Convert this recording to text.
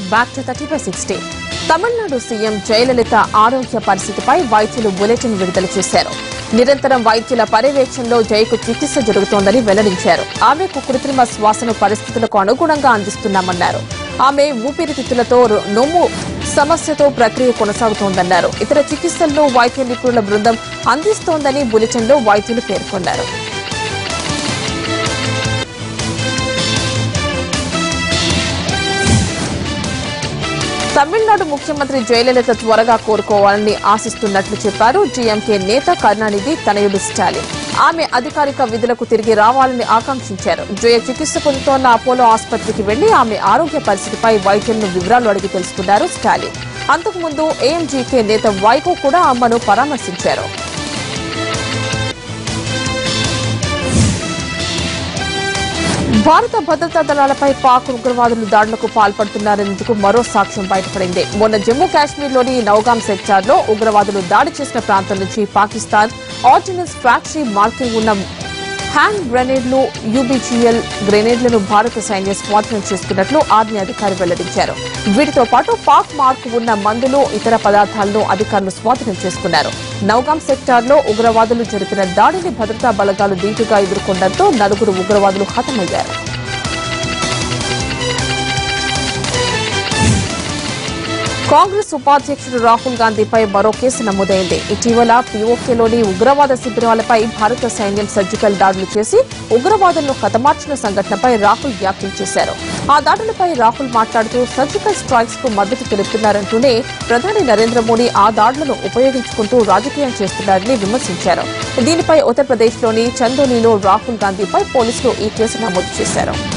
back to thirty by sixty Tamil Nadu CM Jayalalithaa ఆరోగ్య పరిస్థితిపై వైద్యులు బులెటిన్ విడుదల చేశారు నిరంతరం వైద్యుల పర్యవేక్షణలో జయకు చికిత్స జరుగుతోందని వెల్లడించారు ఆమెకు కృత్రిమ శ్వాసను పరిస్థితులకు అనుగుణంగా అందిస్తున్నామన్నారు ఆమె ఊపిరితిత్తులతో రొ- నొమ్ము సమస్యతో ప్రక్రియ కొనసాగుతోందన్నారు ఇతర చికిత్సల్లో వైద్య నిపుణుల బృందం అందిస్తోందని బులెటిన్లో వైద్యులు పేర్కొన్నారు తమిళనాడు ముఖ్యమంత్రి జయలలిత త్వరగా కోరుకోవాలని ఆశిస్తున్నట్లు చెప్పారు జీఎంకే నేత కరుణానిధి తనయుడు స్టాలిన్ ఆమె అధికారిక విధులకు తిరిగి రావాలని ఆకాంక్షించారు జయ చికిత్స పొందుతోన్న అపోలో ఆసుపత్రికి వెళ్లి ఆమె ఆరోగ్య పరిస్థితిపై వైద్యులను వివరాలు అడిగి తెలుసుకున్నారు స్టాలిన్ అంతకుముందు ఏఎంజీకే నేత వైకో కూడా అమ్మను పరామర్శించారు భారత భద్రతా దళాలపై పాక్ ఉగ్రవాదులు దాడులకు పాల్పడుతున్నారనేందుకు మరో సాక్ష్యం బయటపడింది మొన్న జమ్మూ కాశ్మీర్లోని నౌగాం సెక్టార్ లో ఉగ్రవాదులు దాడి చేసిన ప్రాంతం నుంచి పాకిస్తాన్ ఆర్డినెన్స్ ఫ్యాక్టరీ మార్కింగ్ ఉన్న హ్యాండ్ గ్రెనేడ్లు యూబీజీఎల్ గ్రెనేడ్లను భారత సైన్యం స్వాధీనం చేసుకున్నట్లు ఆర్మీ అధికారి వెల్లడించారు వీటితో పాటు పాక్ మార్క్ ఉన్న మందులు ఇతర పదార్థాలను అధికారులు స్వాధీనం చేసుకున్నారు నౌగాం సెక్టార్లో ఉగ్రవాదులు జరిపిన దాడిని భద్రతా బలగాలు ధీటుగా ఎదుర్కొనడంతో నలుగురు ఉగ్రవాదులు హతమయ్యారు కాంగ్రెస్ ఉపాధ్యక్షుడు రాహుల్ గాంధీపై మరో కేసు నమోదైంది ఇటీవల పీఓకేలోని ఉగ్రవాద శిబిరాలపై భారత సైన్యం సర్జికల్ దాడులు చేసి ఉగ్రవాదులను హతమార్చిన సంఘటనపై రాహుల్ వ్యాఖ్యలు చేశారు ఆ దాడులపై రాహుల్ మాట్లాడుతూ సర్జికల్ స్ట్రైక్స్ కు మద్దతు తెలుపుతున్నారంటూనే ప్రధాని నరేంద్ర మోడీ ఆ దాడులను ఉపయోగించుకుంటూ రాజకీయం చేస్తున్నారని విమర్శించారు దీనిపై ఉత్తరప్రదేశ్లోని చందోలీలో రాహుల్ గాంధీపై పోలీసులు ఈ కేసు నమోదు చేశారు